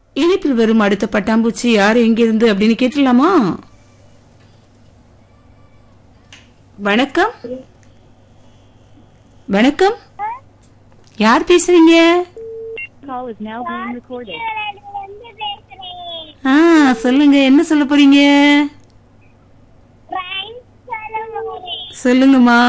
இணைப்பில் வரும் அடுத்த பட்டாம்பூச்சி யார் எங்கிருந்து அப்படின்னு கேட்டுடலாமா வணக்கம் வணக்கம் யார் பேசுறீங்க call is now being recorded. ஆ சொல்லுங்க என்ன சொல்ல போறீங்க சொல்லுங்கம்மா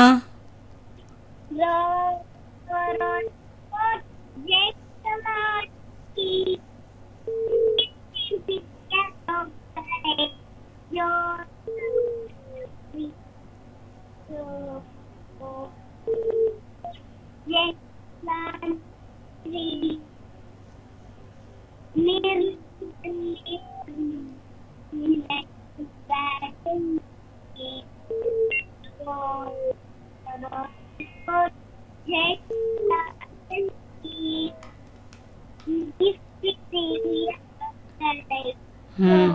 ம்.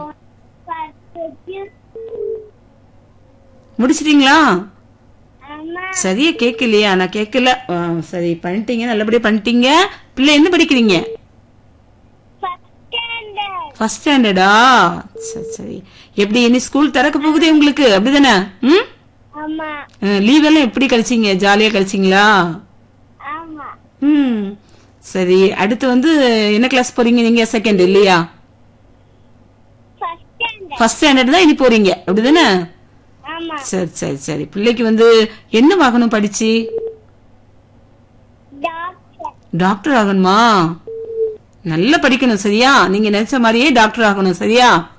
முடிச்சிட்டீங்களா சரியா கேட்கலையா நான் கேட்கல ஆ, சரி பண்ணிட்டீங்க நல்லபடியா பண்ணிட்டீங்க பிள்ளை என்ன படிக்கிறீங்க ஃபர்ஸ்ட் ஸ்டாண்டர்டா சரி சரி எப்படி இனி ஸ்கூல் திறக்க போகுதே உங்களுக்கு அப்படிதானே ம் ஆமா லீவ் எல்லாம் எப்படி கழிச்சீங்க ஜாலியா கழிச்சீங்களா ஆமா ம் சரி அடுத்து வந்து என்ன கிளாஸ் போறீங்க நீங்க செகண்ட் இல்லையா ஃபர்ஸ்ட் ஸ்டாண்டர்ட் ஃபர்ஸ்ட் ஸ்டாண்டர்ட் தான் இனி போறீங்க அப்படிதானே ஆமா சரி சரி சரி பிள்ளைக்கு வந்து என்ன வாங்கணும் படிச்சு டாக்டர் டாக்டர் ஆகணுமா நல்லா படிக்கணும் சரியா நீங்க நினைச்ச மாதிரியே டாக்டர் ஆகணும் சரியா